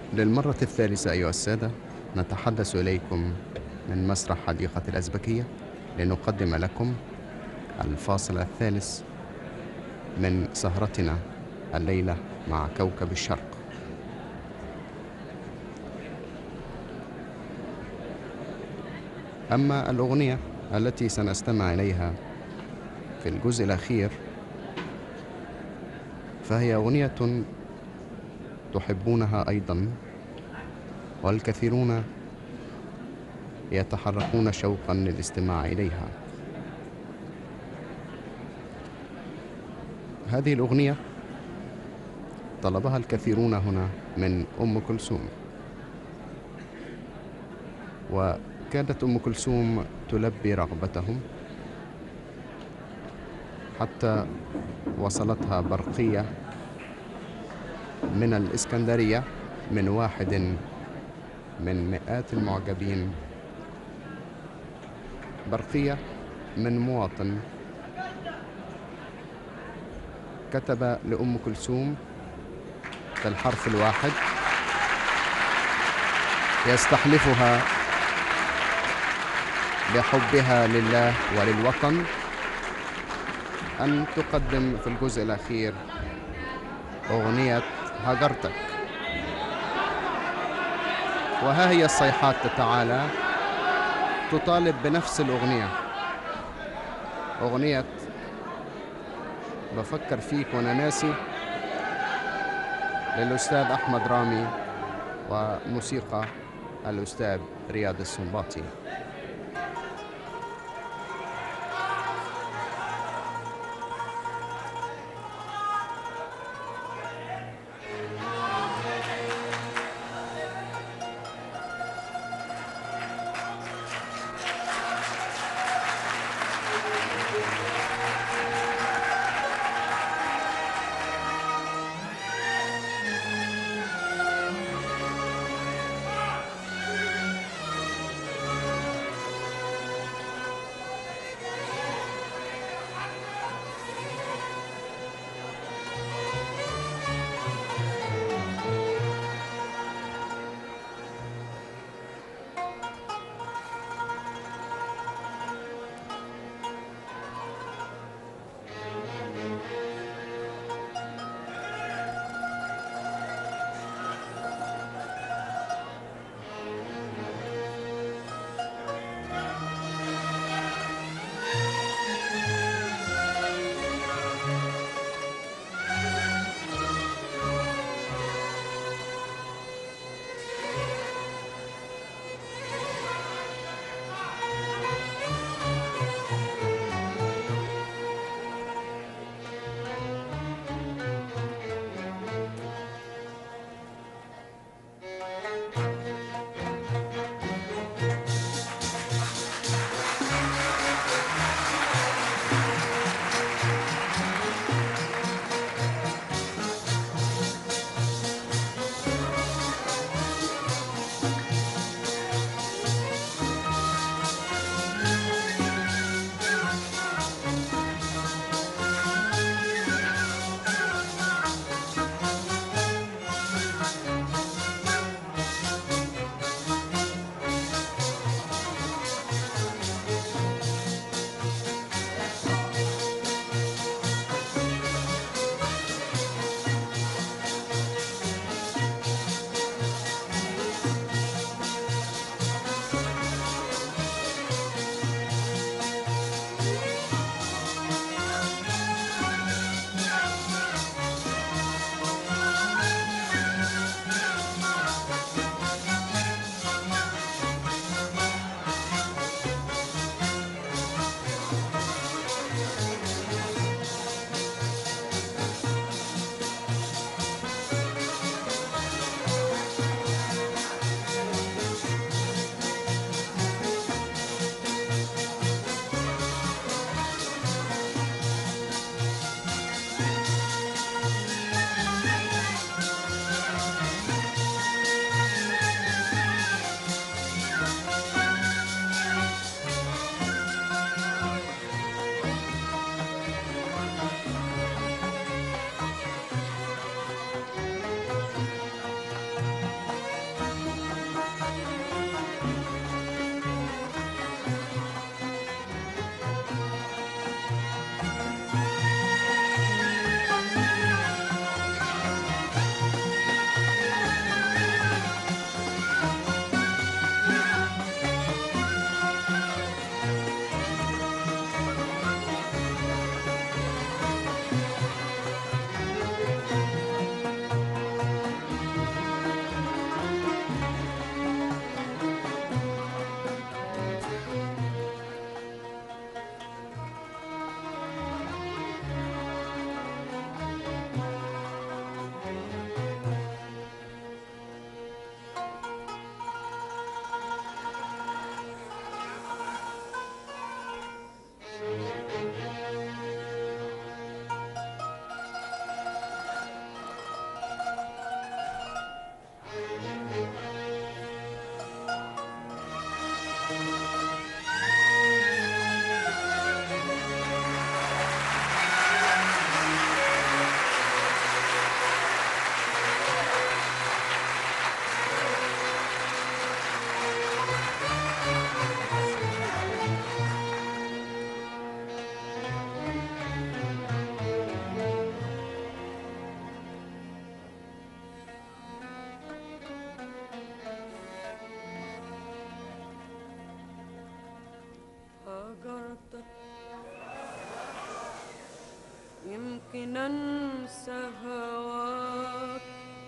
للمرة الثالثة أيها السادة نتحدث إليكم من مسرح حديقة الأزبكية لنقدم لكم الفاصل الثالث من سهرتنا الليلة مع كوكب الشرق أما الأغنية التي سنستمع إليها في الجزء الأخير فهي أغنية تحبونها أيضا والكثيرون يتحركون شوقا للاستماع إليها هذه الأغنية طلبها الكثيرون هنا من أم كلثوم وكانت أم كلثوم تلبي رغبتهم حتى وصلتها برقية من الإسكندرية من واحد من مئات المعجبين برقية من مواطن كتب لأم كلثوم في الحرف الواحد يستحلفها بحبها لله وللوطن أن تقدم في الجزء الأخير أغنية هجرتك وها هي الصيحات تتعالى تطالب بنفس الأغنية أغنية بفكر فيك وأنا ناسي للأستاذ أحمد رامي وموسيقى الأستاذ رياض السنباطي يمكن انسى هواك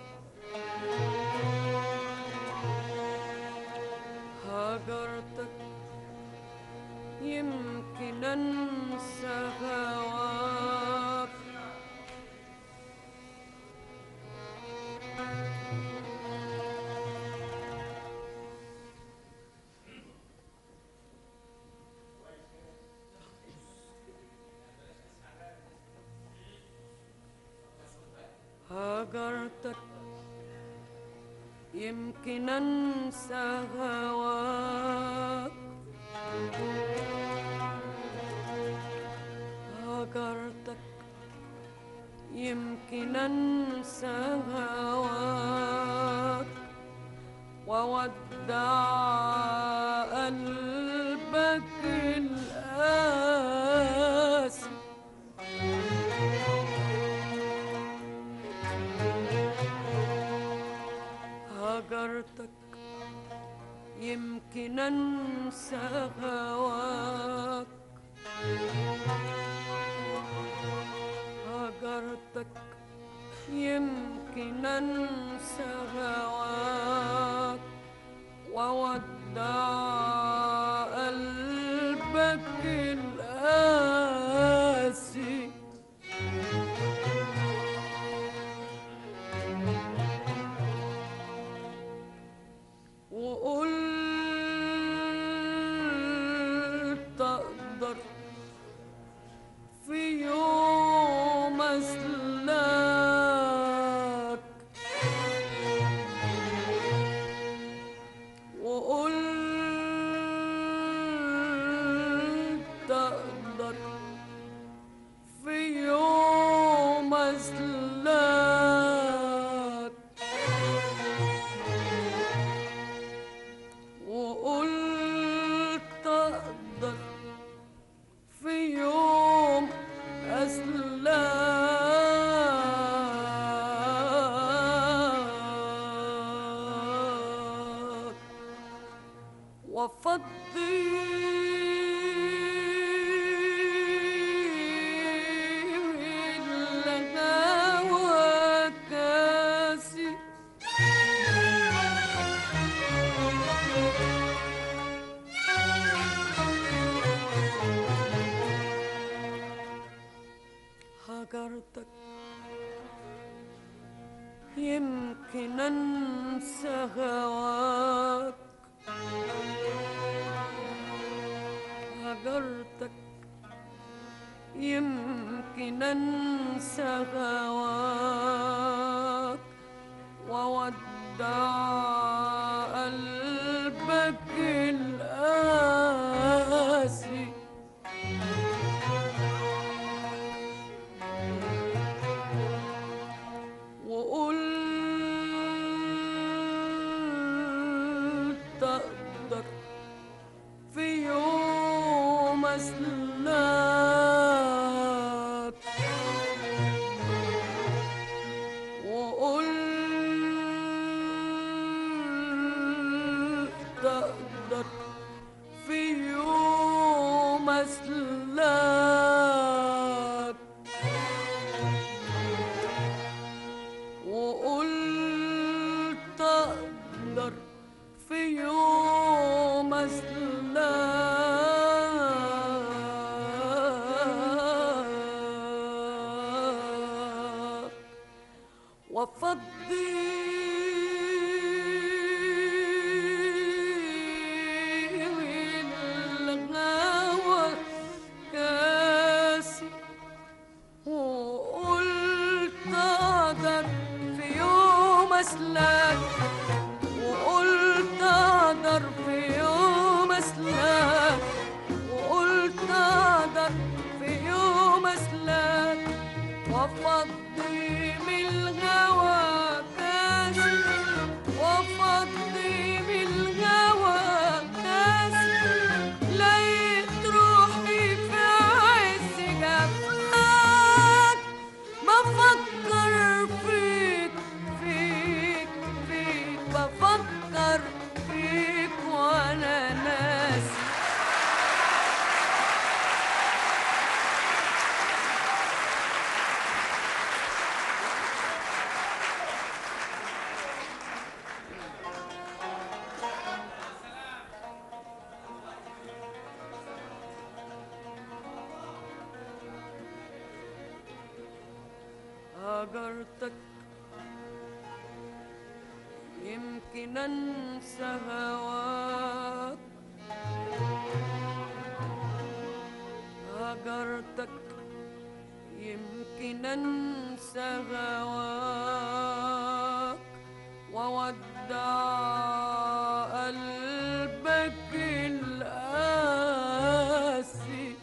هاجرتك يمكن انسى هواك هاجرتك يمكن انسى هواك هاجرتك يمكن انسى هواك وودع قلبك القاسي هجرتك يمكن انسى هواك هجرتك يمكن انسى هواك وودع قلبك القاسي وقلت اقدر في يوم اسلاك وقلت اقدر في يوم اسلاك وقلت اقدر في يوم اسلاك وفضي الهوى كاسي هجرتك يمكن انسى هواك هجرتك يمكن انسى هواك وودع قلبك القاسي وقلت اقدر في يوم اسلاك وقلت اقدر في يوم اسلاك وقلت اقدر في يوم اسلاك وفضي هجرتك يمكن انسى هواك هجرتك يمكن انسى هواك وودع قلبك القاسي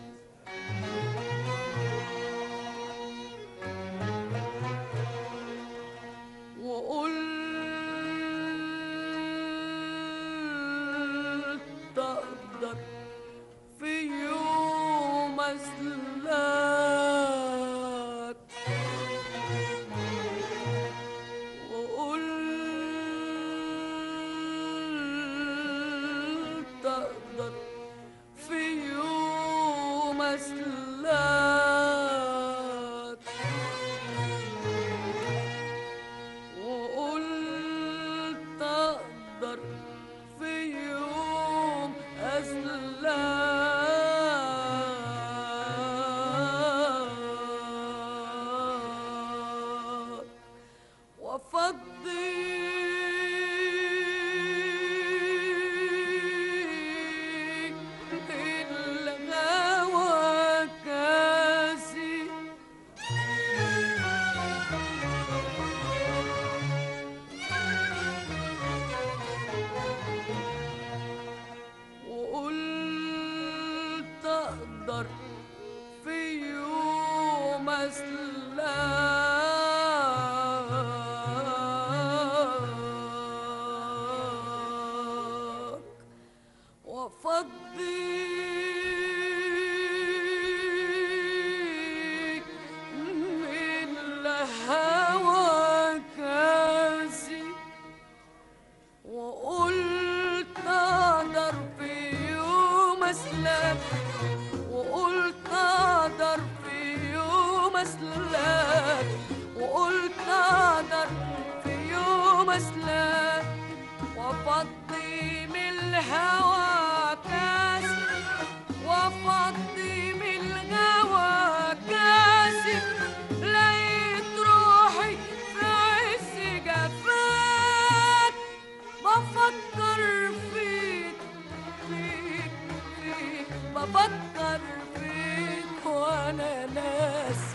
وقلت اقدر في يوم اسلاك وقلت اقدر في يوم اسلاك وقلت اقدر في يوم اسلاك وافضي الهوى كاسي وقلت اقدر في يوم اسلاك وافضي من الهوى كاسي وقلت اقدر في يوم اسلك وقلت اقدر في يوم اسلك وقلت اقدر في يوم اسلك وافضي من الهوى كاس وافضي من الهوى كاسي لقيت روحي في عز جفاك بفكر فيك فيك فيك بفكر فيك وانا ناسي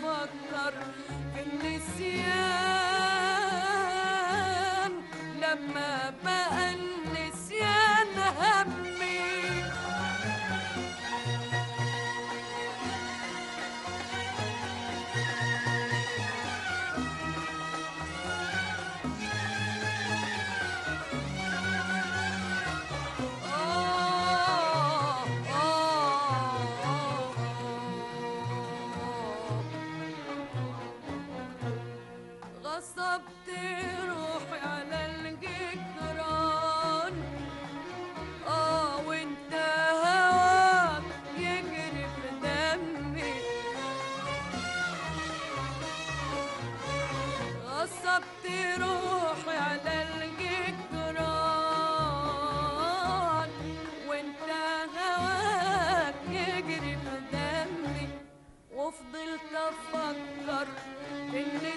افكر في النسيان لما بقى النسيان همي آه آه غصبت روحي على الجدران اه وانت هواك يجري في دمي غصبت روحي على الجدران وانت هواك يجري في دمي وفضلت افكر في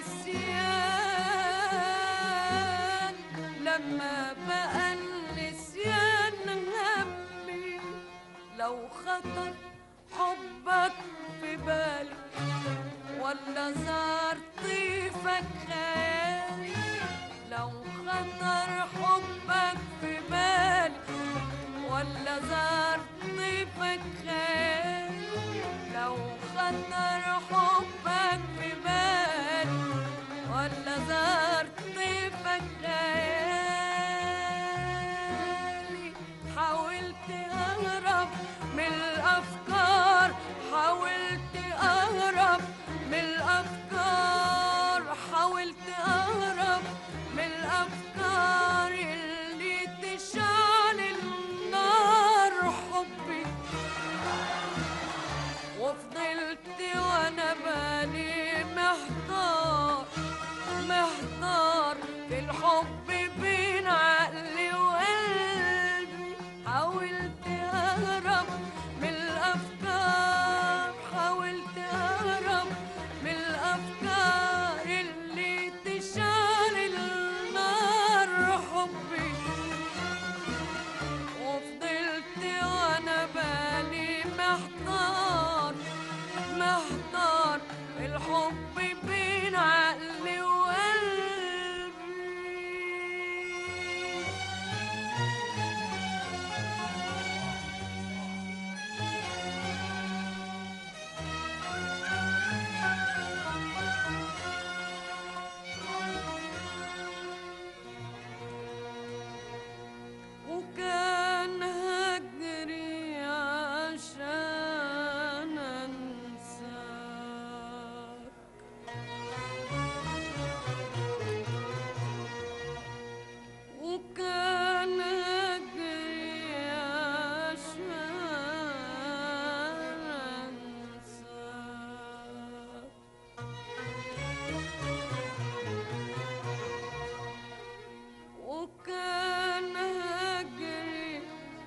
النسيان لما بقى النسيان همي لو خطر حبك في بالي ولا زار طيفك خيالي لو خطر حبك في بالي ولا زار طيفك خيالي لو خطر حبك في بالي ولا زار طيفك خيالي حاولت اهرب من الافكار حاولت اهرب من الافكار حاولت اهرب من الافكار اللي تشعل النار حبي وفضلت وانا بالي محتار محتار في الحب بين عقلي وقلبي حاولت اهرب من الافكار حاولت اهرب من الافكار اللي تشعل النار حبي وفضلت وانا بالي محتار محتار الحب بين عقلي وقلبي وكان هجري عشان انساك وكان هجري عشان انساك وكان هجري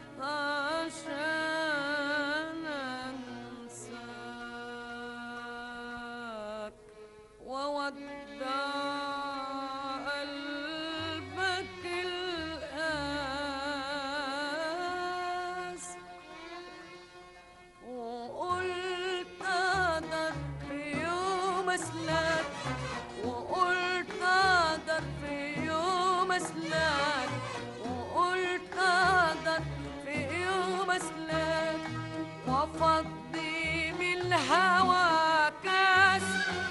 عشان انساك وودع قلبك القاس وقلت اقدر في يوم اسلك وقلت اقدر في يوم اسلك وقلت اقدر في يوم اسلك وافضي من الهوى كاس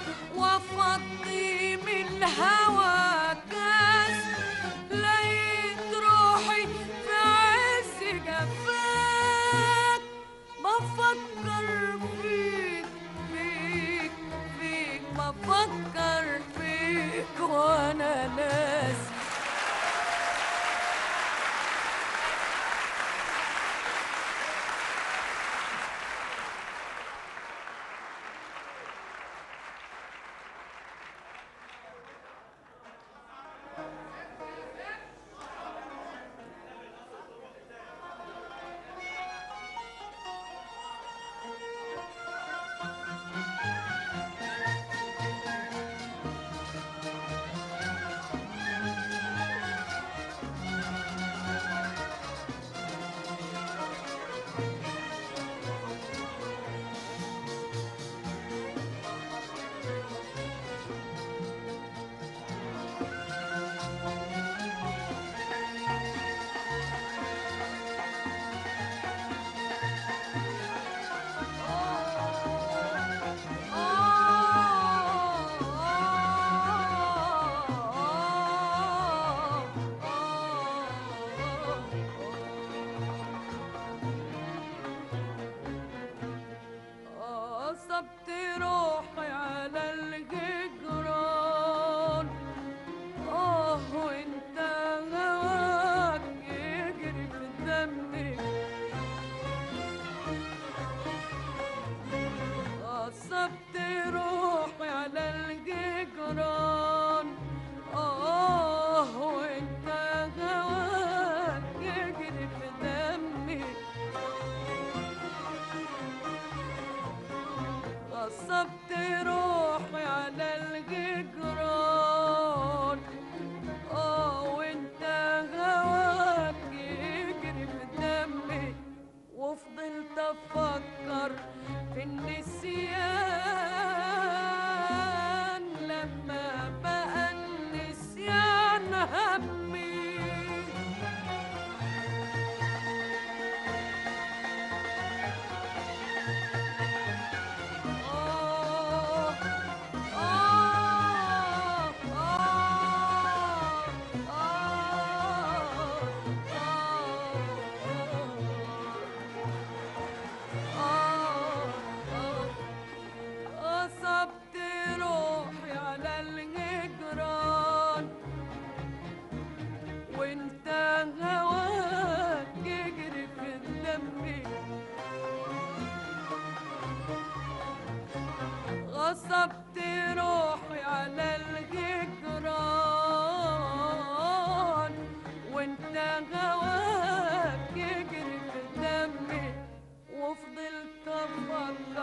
وافضي من الهوى كاس لقيت روحي في عز جفاك بفكر فيك فيك فيك بفكر فيك وانا ناسي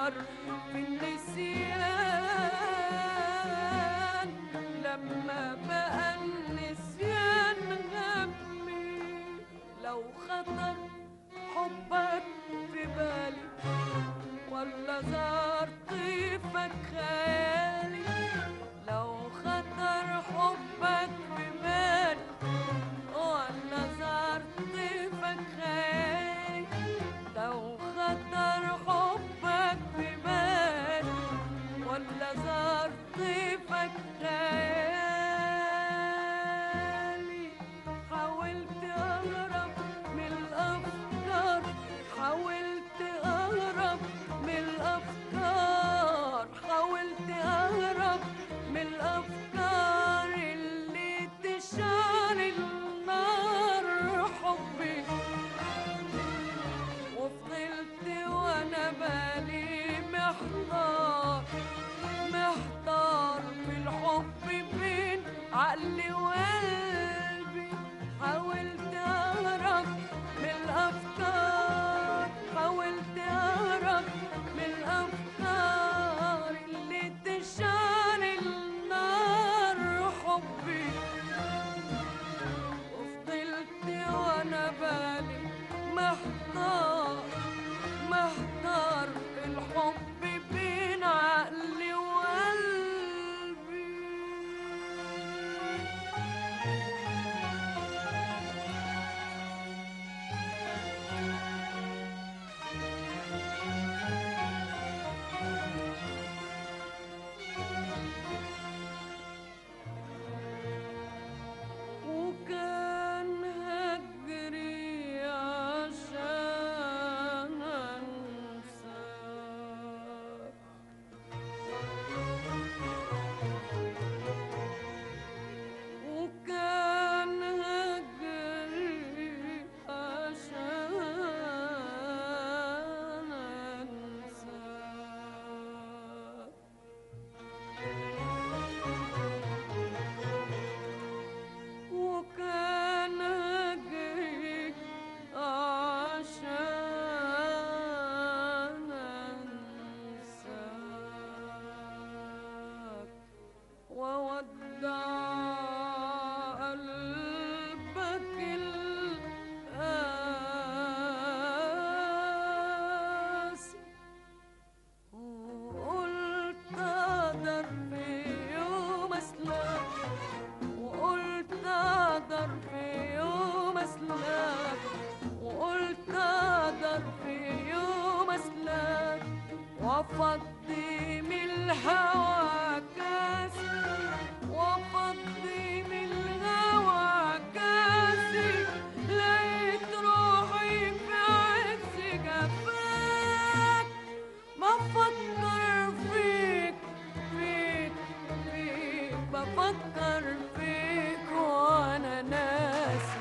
بفكر في النسيان لما بقى النسيان همي لو خطر حبك في بالي ولا زار طيفك خيالي لو خطر حبك في بالي ولا زار طيفك خيالي لو خطر حبك في بالي ولا زار طيفك خيالي حاولت أهرب من الأفكار حاولت أهرب من الأفكار حاولت أهرب من الأفكار اللي تشعل النار حبي وفضلت وانا بالي محتار محتار في الحب بين عقلي وقلبي حاولت اهرب من الافكار حاولت اهرب من الافكار اللي تشعل النار حبي وفضلت وانا بالي محتار محتار في الحب بين عقلي وقلبي وكان هجري عشان انساك وكان هجري عشان انساك وكان هجري عشان انساك وودع قلبك القاسي وقلت اقدر في يوم اسلك وقلت اقدر في يوم اسلك وقلت اقدر في يوم اسلك وافضي من الهوى كاسي وافضي من الهوى كاسي لقيت روحي في عز جفاك بفكر فيك فيك فيك بفكر فيك وانا ناسي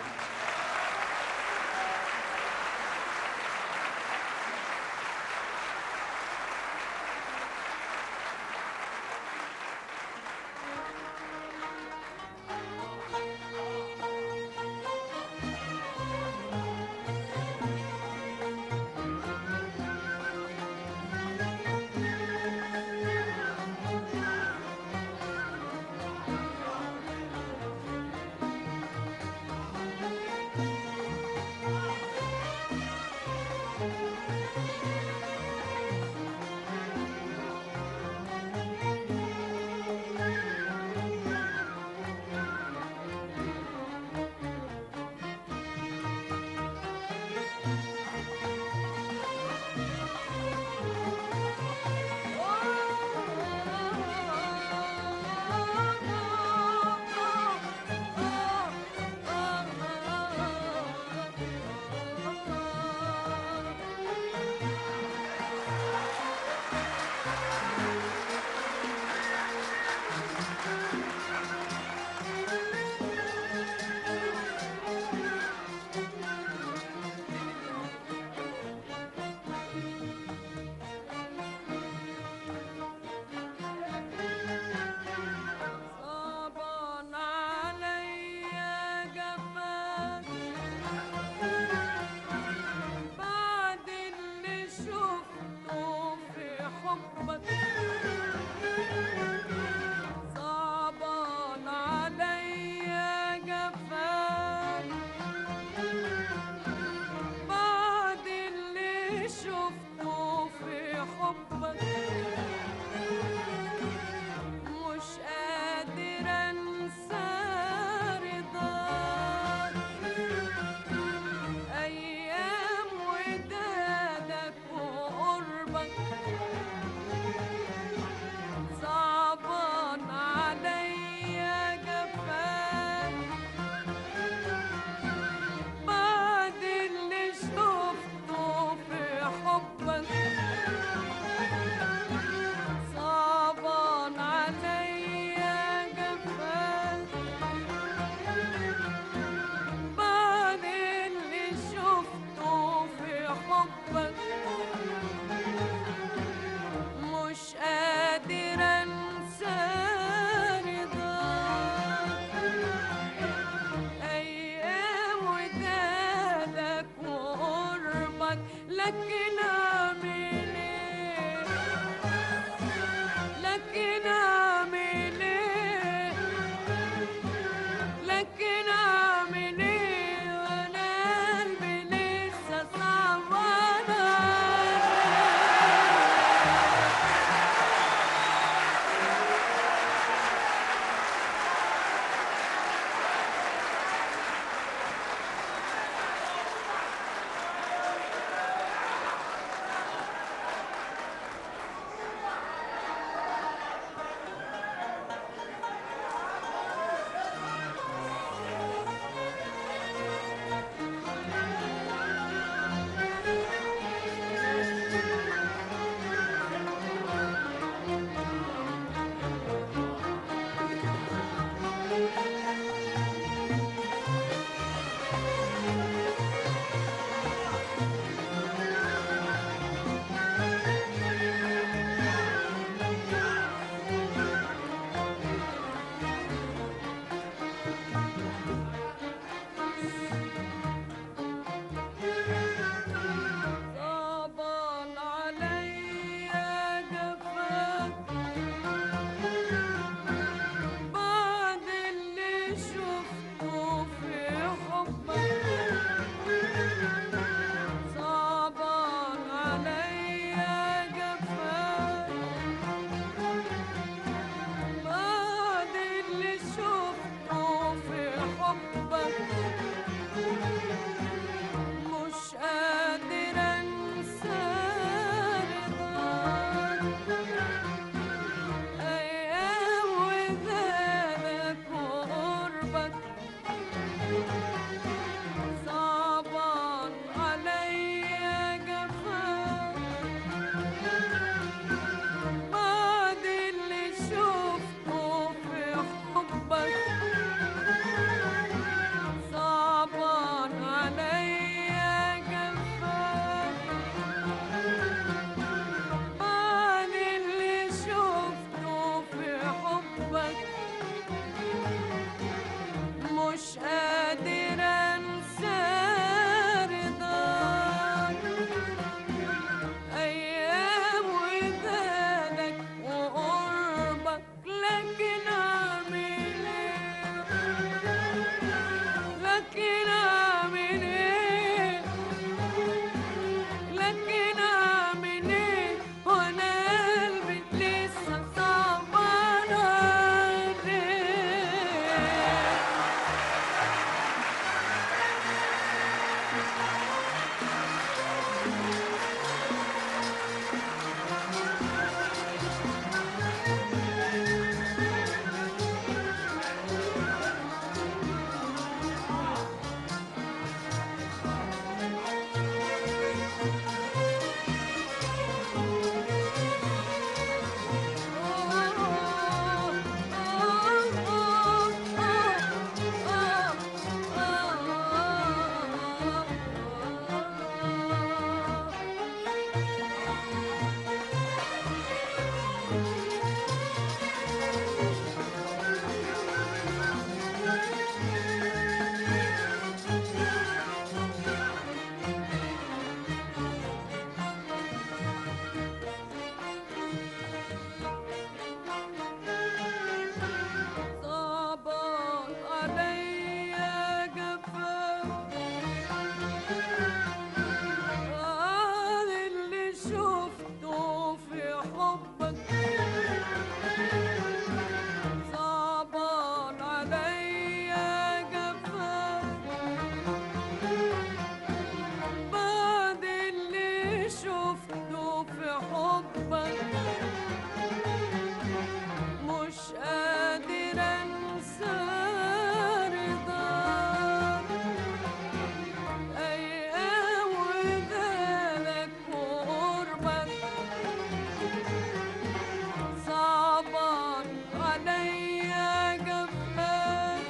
مش قادر انسى رضاك ايام ودادك وقربك صعبان عليا جفاك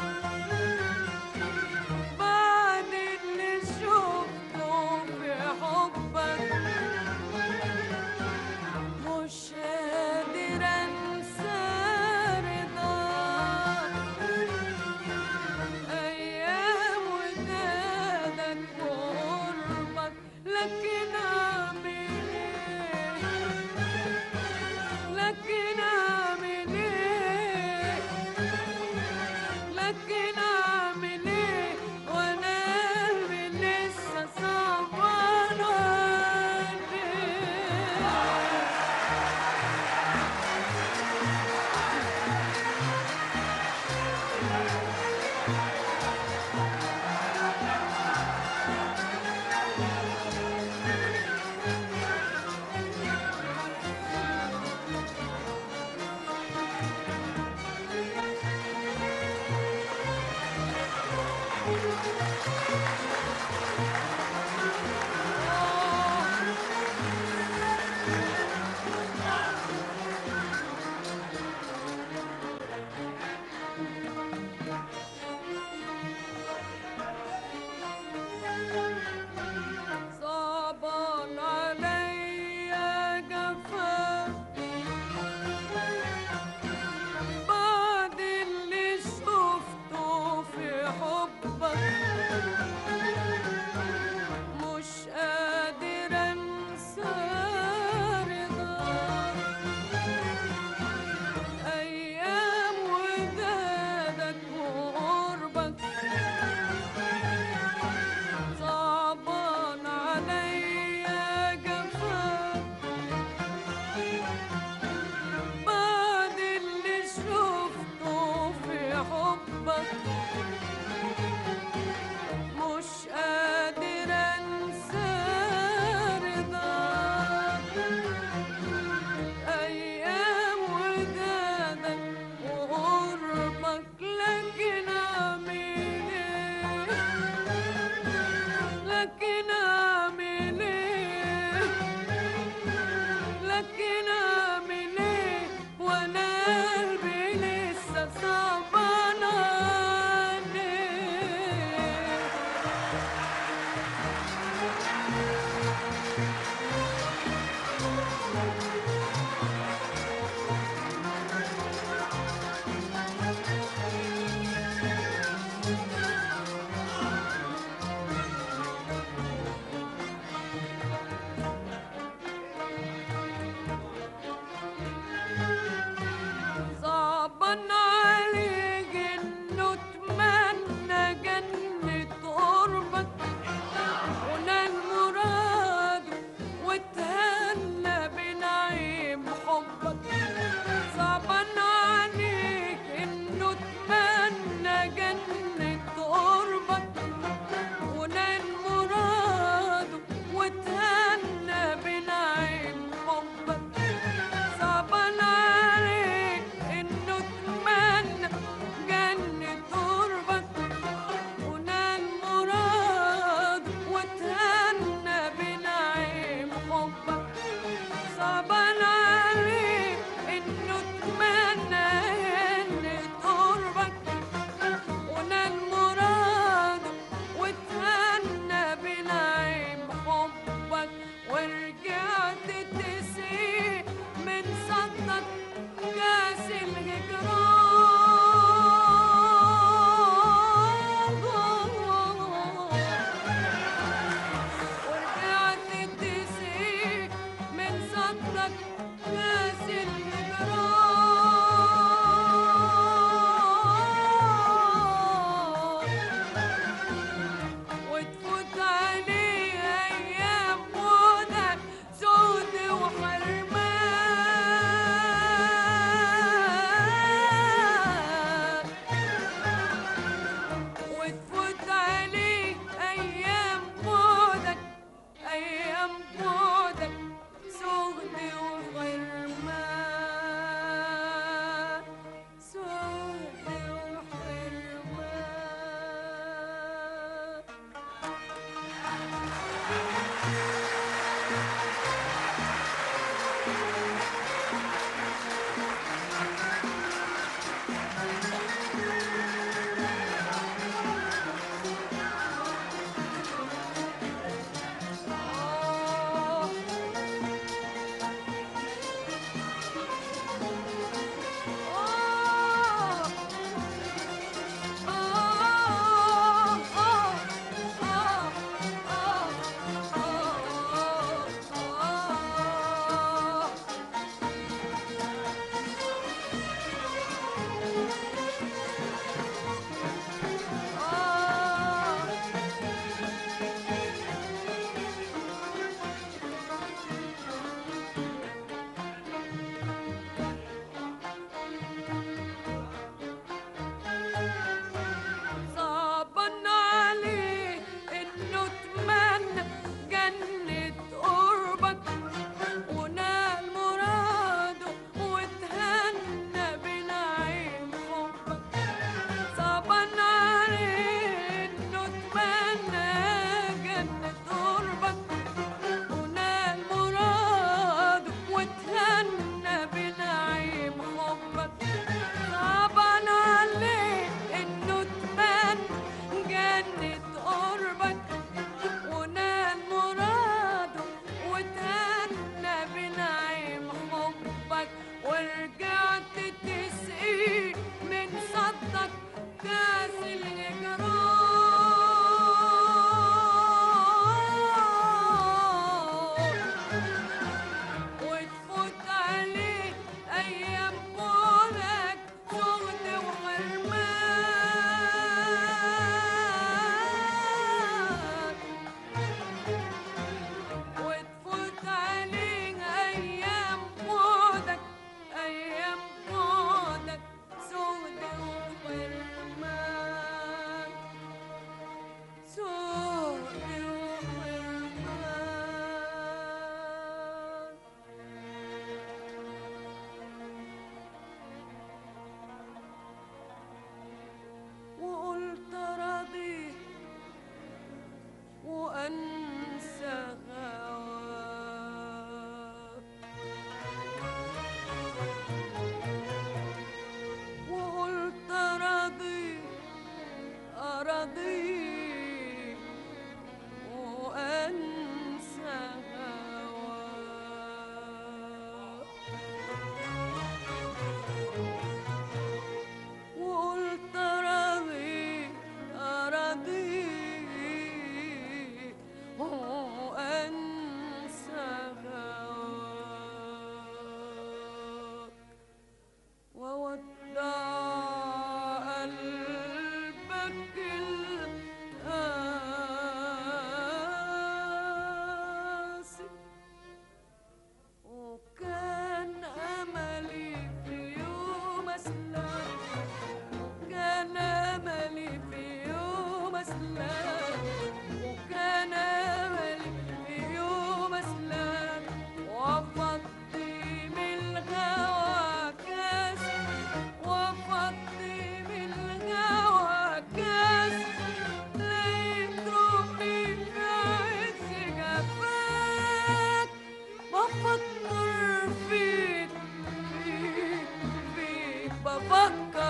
بعد اللي شفته في حبك مش قادر انسى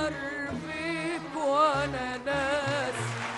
افكر فيك وانا ناس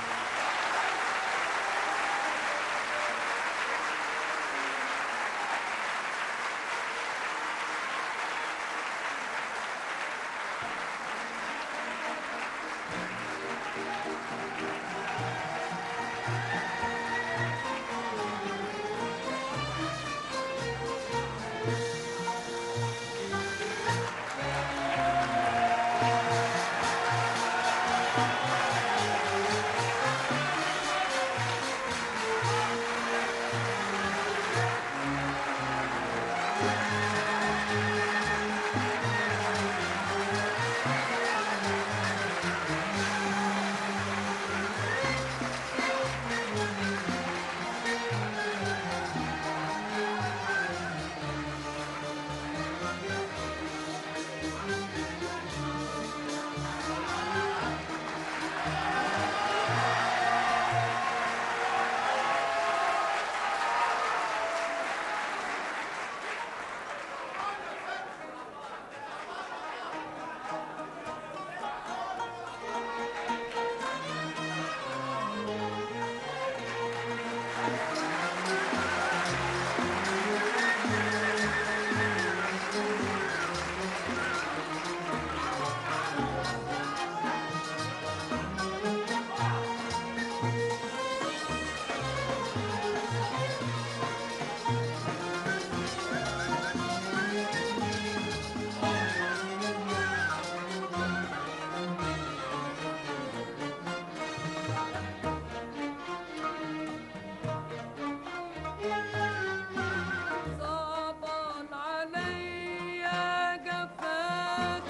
صعبان عليا جفاك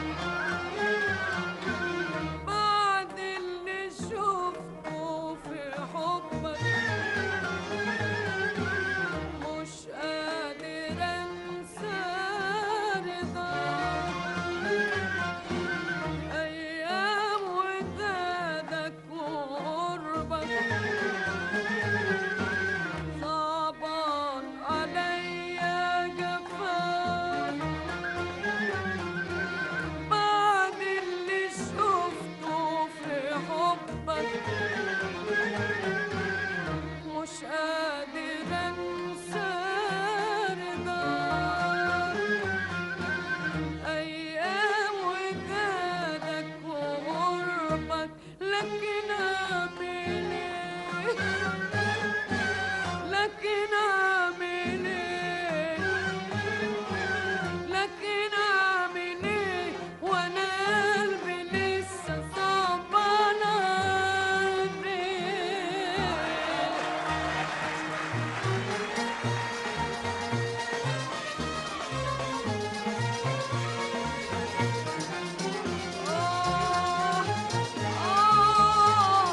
بعد اللي شفته في حبك مش قادر انسى رضاك ايام ودادك وقربك صعبان عليا جفاك بعد اللي شفته في حبك مش قادر انسى رضاك ايام ودادك وقربك لكن اعمل ايه لكن اعمل ايه لكن اعمل ايه وانا قلبي لسه صعبان عليه آه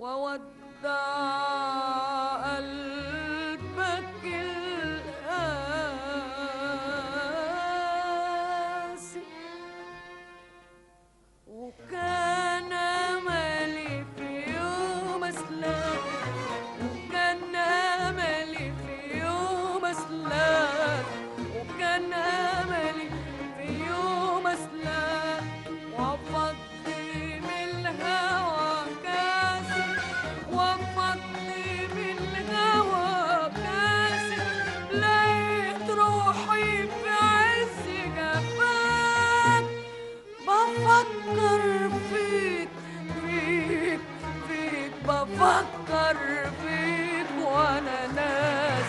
وودع قلبك القاسي وكان املي في يوم اسلم وكان املي في يوم اسلم وكان املي في يوم اسلم وافضي من الهوى كاسي وافضي من الهوى كاسي لقيت روحي في عز جفاك بفكر فيك فيك فيك بفكر فيك وانا ناس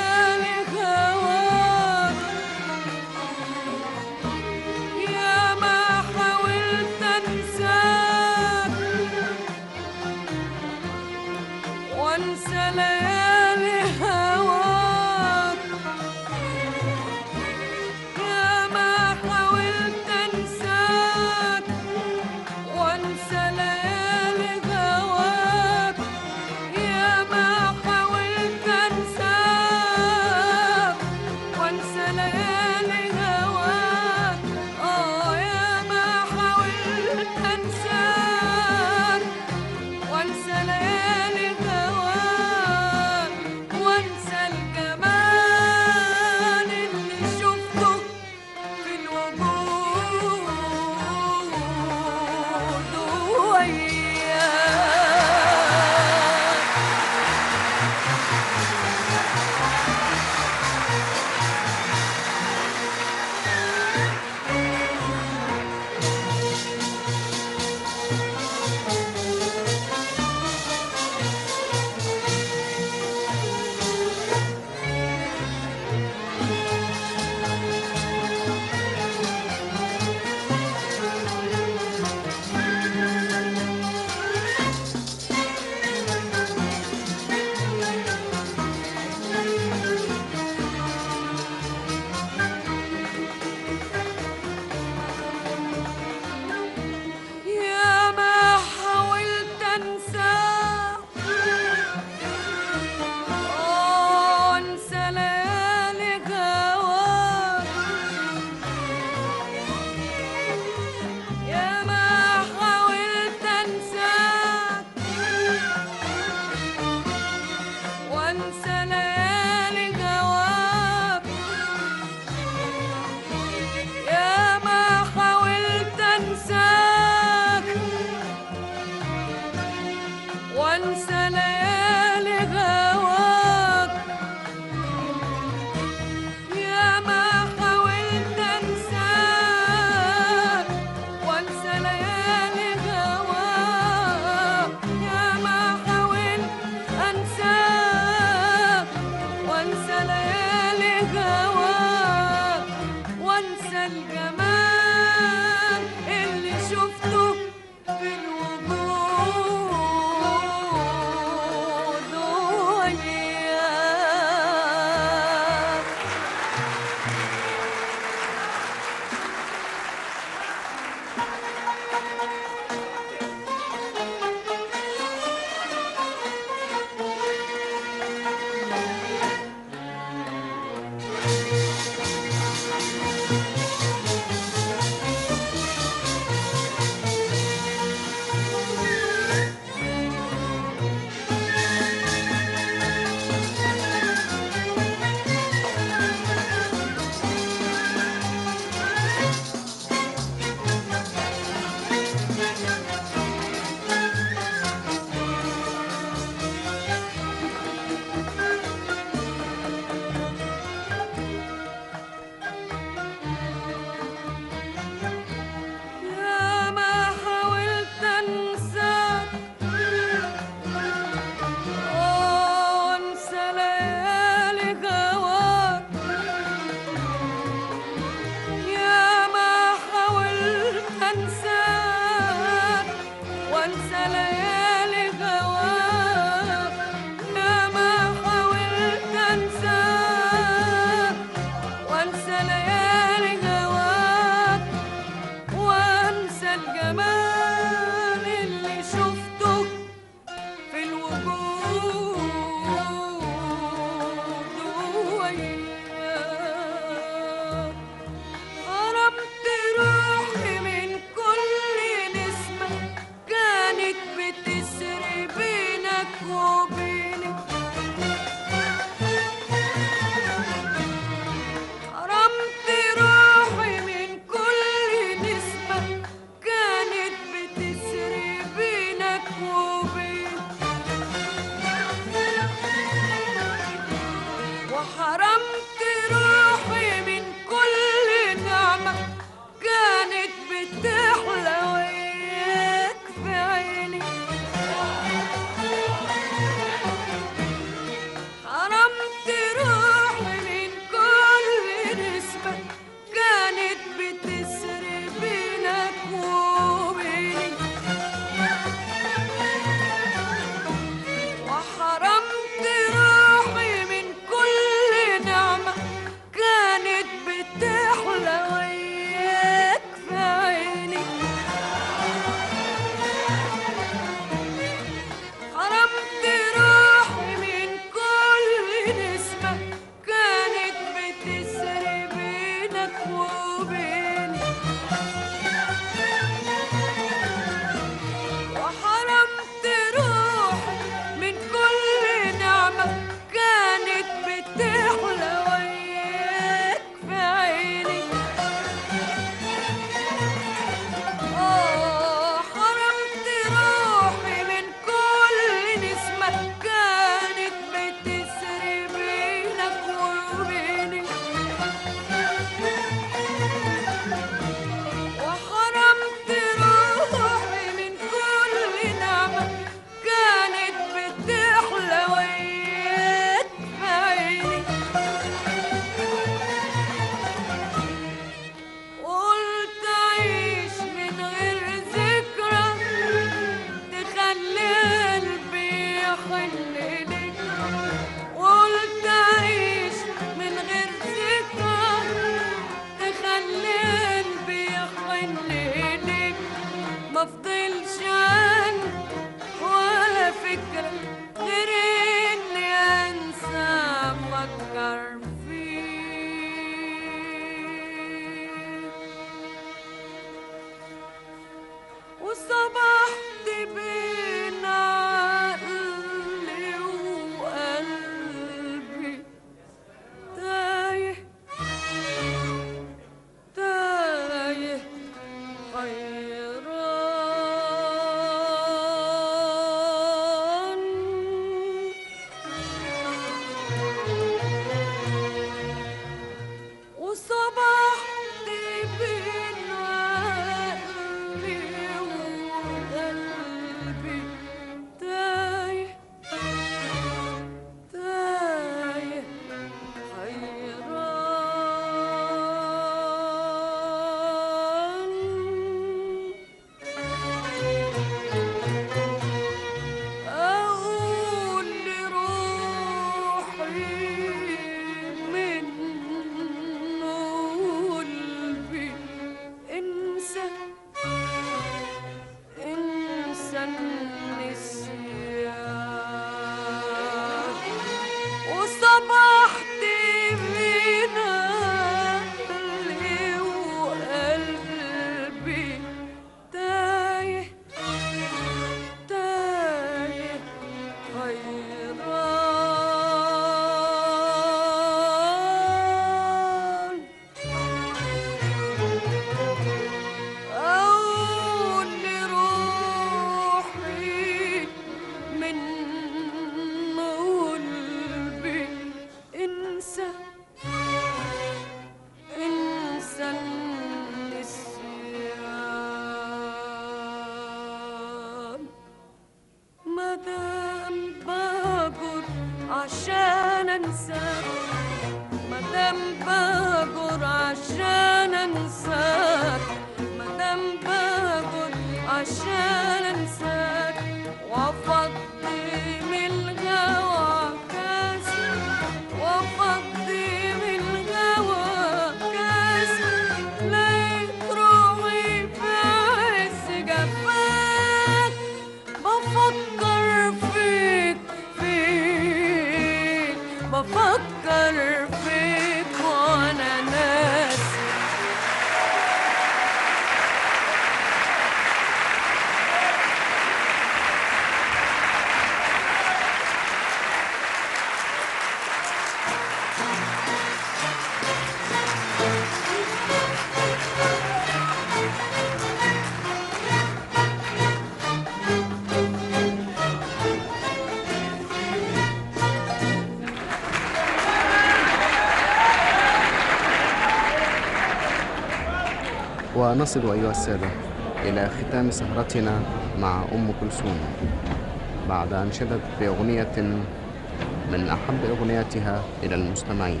ونصل أيها السادة إلى ختام سهرتنا مع أم كلثوم بعد أن شدت بأغنية من أحب أغنياتها إلى المستمعين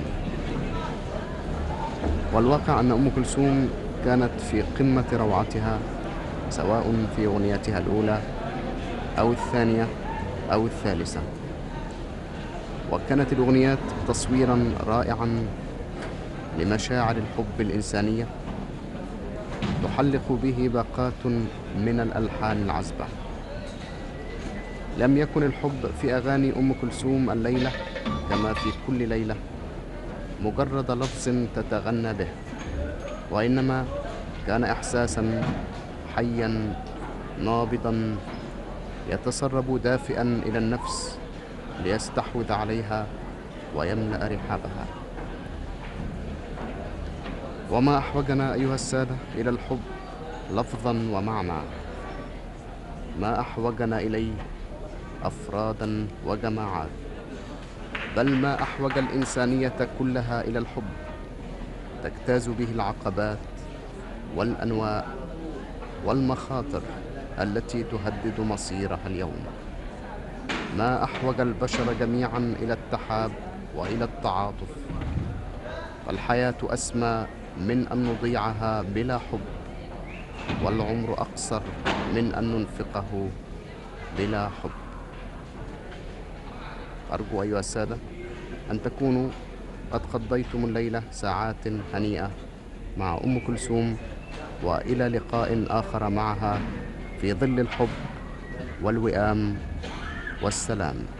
والواقع أن أم كلثوم كانت في قمة روعتها سواء في أغنيتها الأولى أو الثانية أو الثالثة وكانت الأغنيات تصويرا رائعا لمشاعر الحب الإنسانية تحلق به باقات من الألحان العذبة لم يكن الحب في أغاني أم كلثوم الليلة كما في كل ليلة مجرد لفظ تتغنى به وإنما كان إحساسا حيا نابضا يتسرب دافئا إلى النفس ليستحوذ عليها ويملأ رحابها وما أحوجنا أيها السادة إلى الحب لفظا ومعنى ما أحوجنا إليه أفرادا وجماعات بل ما أحوج الإنسانية كلها إلى الحب تجتاز به العقبات والأنواء والمخاطر التي تهدد مصيرها اليوم ما أحوج البشر جميعا إلى التحاب وإلى التعاطف فالحياة أسمى من أن نضيعها بلا حب والعمر أقصر من أن ننفقه بلا حب أرجو أيها السادة أن تكونوا قد قضيتم الليلة ساعات هنيئة مع أم كلثوم وإلى لقاء آخر معها في ظل الحب والوئام والسلام